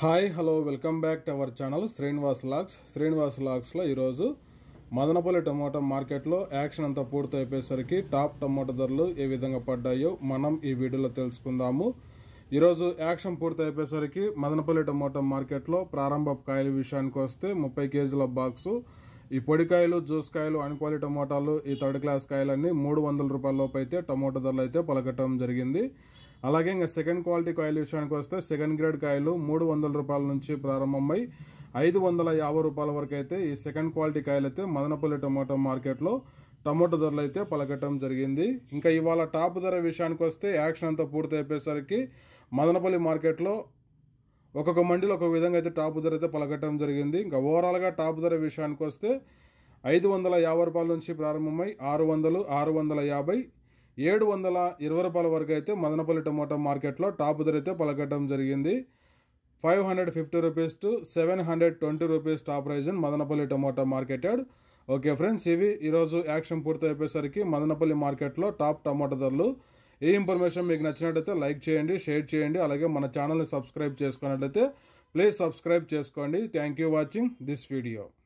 hi hello welcome back to our channel Srinivas Lax Srinivas లాక్స్లో ఈరోజు Madanapalli tomato మార్కెట్లో యాక్షన్ అంతా పూర్తి అయిపోయేసరికి టాప్ టమోటా ధరలు ఏ విధంగా పడ్డాయో మనం ఈ వీడియోలో తెలుసుకుందాము ఈరోజు యాక్షన్ పూర్తి అయిపోయేసరికి మదనపల్లి టమోటా మార్కెట్లో ప్రారంభ కాయల విషయానికి వస్తే ముప్పై కేజీల బాక్సు ఈ పొడికాయలు జ్యూస్ కాయలు అన్క్వాలిటీ టమోటాలు ఈ థర్డ్ క్లాస్ కాయలన్నీ మూడు వందల రూపాయల లోపు అయితే టమోటా ధరలు అయితే పలకటం జరిగింది అలాగే ఇంకా సెకండ్ క్వాలిటీ కాయల విషయానికి వస్తే సెకండ్ గ్రేడ్ కాయలు మూడు వందల రూపాయల నుంచి ప్రారంభమై ఐదు వందల యాభై రూపాయల వరకు అయితే ఈ సెకండ్ క్వాలిటీ కాయలు అయితే మదనపల్లి టమాటో మార్కెట్లో టమాటో ధరలు అయితే పలకటం జరిగింది ఇంకా ఇవాళ టాప్ ధర విషయానికి వస్తే యాక్షన్ అంతా పూర్తి అయిపోయేసరికి మదనపల్లి మార్కెట్లో ఒక్కొక్క మండీలో ఒక విధంగా అయితే టాప్ ధర అయితే పలకటం జరిగింది ఇంకా ఓవరాల్గా టాప్ ధర విషయానికి వస్తే ఐదు వందల యాభై రూపాయల నుంచి ప్రారంభమై ఆరు వందలు ఆరు వందల యాభై ఏడు వందల ఇరవై రూపాయల వరకు అయితే మదనపల్లి టమోటా మార్కెట్లో టాప్ ధర అయితే పలకటం జరిగింది five hundred fifty rupees to seven hundred twenty rupees top price in Madanapalli tomato marketed okay friends ఇవి ఈరోజు యాక్షన్ పూర్తి అయిపోయేసరికి మదనపల్లి మార్కెట్లో టాప్ టమోటా ధరలు ఈ ఇన్ఫర్మేషన్ మీకు నచ్చినట్లయితే లైక్ చేయండి షేర్ చేయండి అలాగే మన ఛానల్ని సబ్స్క్రైబ్ చేసుకున్నట్లయితే ప్లీజ్ సబ్స్క్రైబ్ చేసుకోండి thank you watching this video